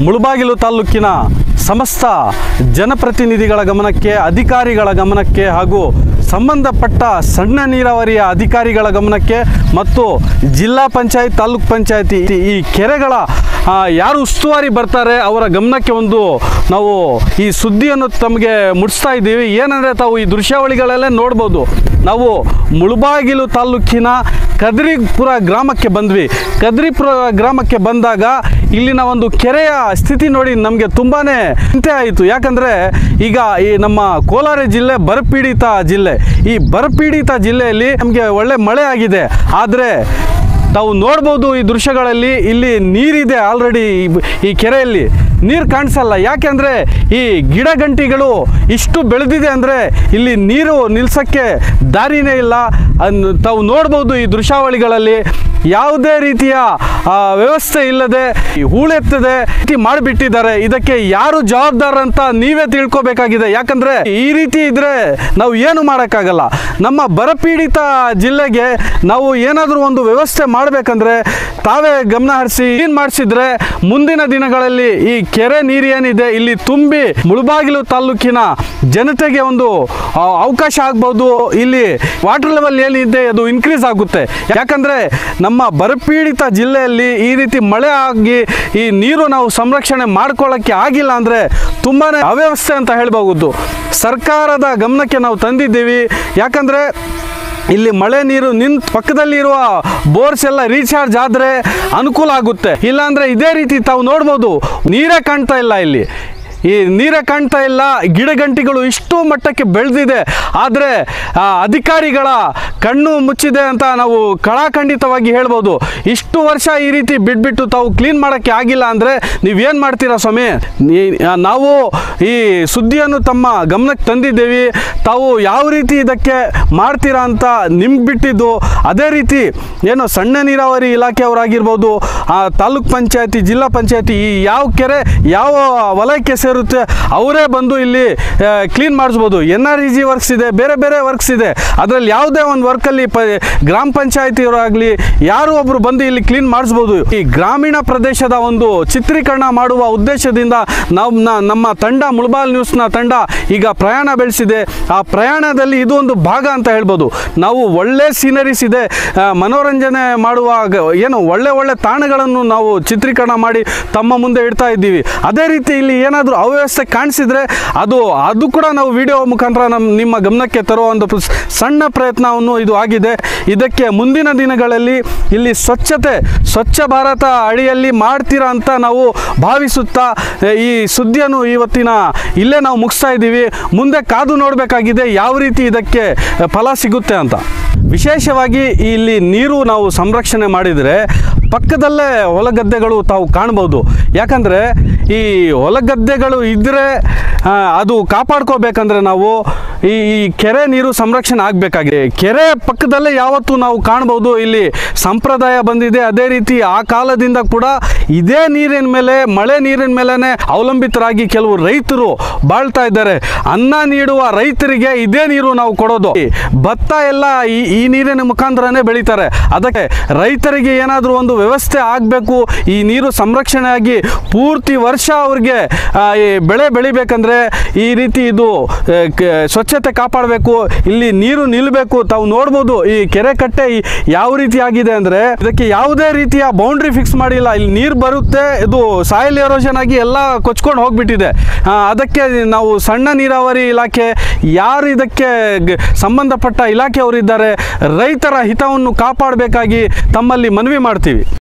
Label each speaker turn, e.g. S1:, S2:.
S1: ಮುಳುಬಾಗಿಲು ತಾಲೂಕಿನ ಸಮಸ್ತ ಜನಪ್ರತಿನಿಧಿಗಳ ಗಮನಕ್ಕೆ ಅಧಿಕಾರಿಗಳ ಗಮನಕ್ಕೆ ಹಾಗೂ ಸಂಬಂಧಪಟ್ಟ ಸಣ್ಣ ನೀರಾವರಿಯ ಅಧಿಕಾರಿಗಳ ಗಮನಕ್ಕೆ ಮತ್ತು ಜಿಲ್ಲಾ ಪಂಚಾಯತ್ ತಾಲೂಕ್ ಪಂಚಾಯತಿ ಈ ಕೆರೆಗಳ ಆ, ಯಾರು ಉಸ್ತುವಾರಿ ಬರ್ತಾರೆ ಅವರ ಗಮನಕ್ಕೆ ಒಂದು ನಾವು ಈ ಸುದ್ದಿಯನ್ನು ತಮಗೆ ಮುಟ್ಟಿಸ್ತಾ ಇದ್ದೀವಿ ಏನಂದರೆ ತಾವು ಈ ದೃಶ್ಯಾವಳಿಗಳಲ್ಲೇ ನೋಡ್ಬೋದು ನಾವು ಮುಳುಬಾಗಿಲು ತಾಲೂಕಿನ ಕದ್ರಿಪುರ ಗ್ರಾಮಕ್ಕೆ ಬಂದ್ವಿ ಕದ್ರಿಪುರ ಗ್ರಾಮಕ್ಕೆ ಬಂದಾಗ ಇಲ್ಲಿನ ಒಂದು ಕೆರೆಯ ಸ್ಥಿತಿ ನೋಡಿ ನಮಗೆ ತುಂಬಾ ಚಿಂತೆ ಆಯಿತು ಯಾಕಂದರೆ ಈಗ ಈ ನಮ್ಮ ಕೋಲಾರ ಜಿಲ್ಲೆ ಬರಪೀಡಿತ ಜಿಲ್ಲೆ ಈ ಬರಪೀಡಿತ ಜಿಲ್ಲೆಯಲ್ಲಿ ನಮಗೆ ಒಳ್ಳೆ ಮಳೆ ಆಗಿದೆ ಆದರೆ ತಾವು ನೋಡ್ಬೋದು ಈ ದೃಶ್ಯಗಳಲ್ಲಿ ಇಲ್ಲಿ ನೀರಿದೆ ಆಲ್ರೆಡಿ ಈ ಕೆರೆಯಲ್ಲಿ ನೀರು ಕಾಣಿಸಲ್ಲ ಯಾಕೆಂದರೆ ಈ ಗಿಡ ಗಂಟಿಗಳು ಇಷ್ಟು ಬೆಳೆದಿದೆ ಅಂದರೆ ಇಲ್ಲಿ ನೀರು ನಿಲ್ಸೋಕ್ಕೆ ದಾರಿನೇ ಇಲ್ಲ ಅನ್ ತಾವು ನೋಡ್ಬೋದು ಈ ದೃಶ್ಯಾವಳಿಗಳಲ್ಲಿ ಯಾವುದೇ ರೀತಿಯ ಆ, ವ್ಯವಸ್ಥೆ ಇಲ್ಲದೆ ಈ ಹೂಳೆತ್ತದೆ ರೀತಿ ಮಾಡಿಬಿಟ್ಟಿದ್ದಾರೆ ಇದಕ್ಕೆ ಯಾರು ಜವಾಬ್ದಾರ ಅಂತ ನೀವೇ ತಿಳ್ಕೊಬೇಕಾಗಿದೆ ಯಾಕಂದ್ರೆ ಈ ರೀತಿ ಇದ್ರೆ ನಾವು ಏನು ಮಾಡೋಕ್ಕಾಗಲ್ಲ ನಮ್ಮ ಬರಪೀಡಿತ ಜಿಲ್ಲೆಗೆ ನಾವು ಏನಾದರೂ ಒಂದು ವ್ಯವಸ್ಥೆ ಮಾಡಬೇಕಂದ್ರೆ ತಾವೇ ಗಮನ ಹರಿಸಿ ಏನು ಮಾಡಿಸಿದ್ರೆ ಮುಂದಿನ ದಿನಗಳಲ್ಲಿ ಈ ಕೆರೆ ನೀರು ಏನಿದೆ ಇಲ್ಲಿ ತುಂಬಿ ಮುಳುಬಾಗಿಲು ತಾಲೂಕಿನ ಜನತೆಗೆ ಒಂದು ಆ, ಅವಕಾಶ ಆಗ್ಬೋದು ಇಲ್ಲಿ ವಾಟರ್ ಲೆವೆಲ್ ಏನಿದೆ ಅದು ಇನ್ಕ್ರೀಸ್ ಆಗುತ್ತೆ ಯಾಕಂದ್ರೆ ನಮ್ಮ ಬರಪೀಡಿತ ಜಿಲ್ಲೆಯಲ್ಲಿ ಈ ರೀತಿ ಮಳೆ ಆಗಿ ಈ ನೀರು ನಾವು ಸಂರಕ್ಷಣೆ ಮಾಡ್ಕೊಳ್ಳೋಕ್ಕೆ ಆಗಿಲ್ಲ ಅಂದರೆ ತುಂಬಾ ಅವ್ಯವಸ್ಥೆ ಅಂತ ಹೇಳ್ಬಹುದು ಸರ್ಕಾರದ ಗಮನಕ್ಕೆ ನಾವು ತಂದಿದ್ದೀವಿ ಯಾಕಂದರೆ ಇಲ್ಲಿ ಮಳೆ ನೀರು ನಿಂತ ಪಕ್ಕದಲ್ಲಿರುವ ಬೋರ್ಸ್ ಎಲ್ಲ ರೀಚಾರ್ಜ್ ಆದರೆ ಅನುಕೂಲ ಆಗುತ್ತೆ ಇಲ್ಲಾಂದರೆ ಇದೇ ರೀತಿ ತಾವು ನೋಡ್ಬೋದು ನೀರೇ ಕಾಣ್ತಾ ಇಲ್ಲ ಇಲ್ಲಿ ಈ ನೀರೇ ಕಾಣ್ತಾ ಇಲ್ಲ ಗಿಡಗಂಟಿಗಳು ಇಷ್ಟು ಮಟ್ಟಕ್ಕೆ ಬೆಳೆದಿದೆ ಆದರೆ ಆ, ಅಧಿಕಾರಿಗಳ ಕಣ್ಣು ಮುಚ್ಚಿದೆ ಅಂತ ನಾವು ಕಳಾಖಂಡಿತವಾಗಿ ಹೇಳ್ಬೋದು ಇಷ್ಟು ವರ್ಷ ಈ ರೀತಿ ಬಿಟ್ಬಿಟ್ಟು ತಾವು ಕ್ಲೀನ್ ಮಾಡೋಕ್ಕೆ ಆಗಿಲ್ಲ ಅಂದರೆ ನೀವೇನು ಮಾಡ್ತೀರಾ ಸ್ವಾಮಿ ನೀ- ಆ, ನಾವು ಈ ಸುದ್ದಿಯನ್ನು ತಮ್ಮ ಗಮನಕ್ಕೆ ತಂದಿದ್ದೇವೆ ತಾವು ಯಾವ ರೀತಿ ಇದಕ್ಕೆ ಮಾಡ್ತೀರಾ ಅಂತ ನಿಮ್ಗೆ ಬಿಟ್ಟಿದ್ದು ಅದೇ ರೀತಿ ಏನು ಸಣ್ಣ ನೀರಾವರಿ ಇಲಾಖೆಯವರಾಗಿರ್ಬೋದು ಆ ತಾಲೂಕ್ ಪಂಚಾಯತಿ ಜಿಲ್ಲಾ ಪಂಚಾಯತಿ ಈ ಯಾವ ಕೆರೆ ಯಾವ ವಲಯಕ್ಕೆ ಸೇರುತ್ತೆ ಅವರೇ ಬಂದು ಇಲ್ಲಿ ಕ್ಲೀನ್ ಮಾಡಿಸ್ಬೋದು N R E G works ಇದೆ ಬೇರೆ ಬೇರೆ ವರ್ಕ್ಸ್ ಇದೆ ಅದರಲ್ಲಿ ಯಾವುದೇ ಒಂದು ವರ್ಕಲ್ಲಿ ಪ ಗ್ರಾಮ ಪಂಚಾಯತಿಯವರಾಗಲಿ ಯಾರು ಒಬ್ಬರು ಬಂದು ಇಲ್ಲಿ ಕ್ಲೀನ್ ಮಾಡಿಸ್ಬೋದು ಈ ಗ್ರಾಮೀಣ ಪ್ರದೇಶದ ಒಂದು ಚಿತ್ರೀಕರಣ ಮಾಡುವ ಉದ್ದೇಶದಿಂದ ನಾವು ನ- ನಮ್ಮ ತಂಡ ಮುಳಬಾಲ್ ನ್ಯೂಸ್ನ ತಂಡ ಈಗ ಪ್ರಯಾಣ ಬೆಳೆಸಿದೆ ಆ ಪ್ರಯಾಣದಲ್ಲಿ ಇದು ಒಂದು ಭಾಗ ಅಂತ ಹೇಳ್ಬೋದು ನಾವು ಒಳ್ಳೆ ಸೀನರೀಸ್ ಇದೆ ಆ, ಮನೋರಂಜನೆ ಮಾಡುವ ಗ- ಏನು ಒಳ್ಳೆ ಒಳ್ಳೆ ತಾಣಗಳನ್ನು ನಾವು ಚಿತ್ರೀಕರಣ ಮಾಡಿ ತಮ್ಮ ಮುಂದೆ ಇಡ್ತಾ ಇದ್ದೀವಿ ಅದೇ ರೀತಿ ಇಲ್ಲಿ ಏನಾದರೂ ಅವ್ಯವಸ್ಥೆ ಕಾಣಿಸಿದ್ರೆ ಅದು ಅದು ಕೂಡ ನಾವು ವಿಡಿಯೋ ಮುಖಾಂತರ ನಮ್ಮ ನಿಮ್ಮ ಗಮನಕ್ಕೆ ತರುವ ಒಂದು ಪ್ರ- ಸಣ್ಣ ಪ್ರಯತ್ನವನ್ನು ಇದು ಆಗಿದೆ ಇದಕ್ಕೆ ಮುಂದಿನ ದಿನಗಳಲ್ಲಿ ಇಲ್ಲಿ ಸ್ವಚ್ಛತೆ ಸ್ವಚ್ಛ ಭಾರತ ಅಡಿಯಲ್ಲಿ ಮಾಡ್ತೀರಾ ಅಂತ ನಾವು ಭಾವಿಸುತ್ತಾ ಎ, ಈ ಸುದ್ದಿಯನ್ನು ಇವತ್ತಿನ ಇಲ್ಲೇ ನಾವು ಮುಗಿಸ್ತಾ ಇದ್ದೀವಿ ಮುಂದೆ ಕಾದು ನೋಡಬೇಕಾಗಿದೆ ಯಾವ ರೀತಿ ಇದಕ್ಕೆ ಎ, ಫಲ ಸಿಗುತ್ತೆ ಅಂತ ವಿಶೇಷವಾಗಿ ಇಲ್ಲಿ ನೀರು ನಾವು ಸಂರಕ್ಷಣೆ ಮಾಡಿದರೆ ಪಕ್ಕದಲ್ಲೇ ಹೊಲಗದ್ದೆಗಳು ತಾವು ಕಾಣ್ಬೋದು ಯಾಕಂದರೆ ಈ ಹೊಲಗದ್ದೆಗಳು ಇದ್ದರೆ ಅದು ಕಾಪಾಡ್ಕೋಬೇಕಂದ್ರೆ ನಾವು ಈ ಈ ಕೆರೆ ನೀರು ಸಂರಕ್ಷಣೆ ಆಗಬೇಕಾಗಿದೆ ಕೆರೆ ಪಕ್ಕದಲ್ಲೇ ಯಾವತ್ತೂ ನಾವು ಕಾಣ್ಬೋದು ಇಲ್ಲಿ ಸಂಪ್ರದಾಯ ಬಂದಿದೆ ಅದೇ ರೀತಿ ಆ ಕಾಲದಿಂದ ಕೂಡ ಇದೇ ನೀರಿನ ಮೇಲೆ ಮಳೆ ನೀರಿನ ಮೇಲೇ ಅವಲಂಬಿತರಾಗಿ ಕೆಲವು ರೈತರು ಬಾಳ್ತಾ ಇದ್ದಾರೆ ಅನ್ನ ನೀಡುವ ರೈತರಿಗೆ ಇದೇ ನೀರು ನಾವು ಕೊಡೋದು ಈ ಭತ್ತ ಎಲ್ಲ ಈ ಈ ನೀರಿನ ಮುಖಾಂತರನೇ ಬೆಳೀತಾರೆ ಅದಕ್ಕೆ ರೈತರಿಗೆ ಏನಾದರೂ ಒಂದು ವ್ಯವಸ್ಥೆ ಆಗಬೇಕು ಈ ನೀರು ಸಂರಕ್ಷಣೆ ಆಗಿ ಪೂರ್ತಿ ವರ್ಷ ಅವ್ರಿಗೆ ಆ, ಈ ಬೆಳೆ ಬೆಳಿಬೇಕಂದ್ರೆ ಈ ರೀತಿ ಇದು ಆ, ಕ- ಸ್ವಚ್ಛತೆ ಕಾಪಾಡಬೇಕು ಇಲ್ಲಿ ನೀರು ನಿಲ್ಲಬೇಕು ತಾವು ನೋಡ್ಬೋದು ಈ ಕೆರೆ ಕಟ್ಟೆ ಈ ಯಾವ ರೀತಿ ಆಗಿದೆ ಅಂದರೆ ಇದಕ್ಕೆ ಯಾವುದೇ ರೀತಿಯ ಬೌಂಡ್ರಿ ಫಿಕ್ಸ್ ಮಾಡಿಲ್ಲ ಇಲ್ಲಿ ನೀರು ಬರುತ್ತೆ ಇದು ಸಾಯಿಲ್ ಎರೋಷನ್ ಆಗಿ ಎಲ್ಲ ಕೊಚ್ಕೊಂಡು ಹೋಗ್ಬಿಟ್ಟಿದೆ ಆ, ಅದಕ್ಕೆ ನಾವು ಸಣ್ಣ ನೀರಾವರಿ ಇಲಾಖೆ ಯಾರು ಇದಕ್ಕೆ ಗ- ಸಂಬಂಧಪಟ್ಟ ಇಲಾಖೆಯವರಿದ್ದಾರೆ ರೈತರ ಹಿತವನ್ನು ಕಾಪಾಡಬೇಕಾಗಿ ತಮ್ಮಲ್ಲಿ ಮನವಿ ಮಾಡ್ತೀವಿ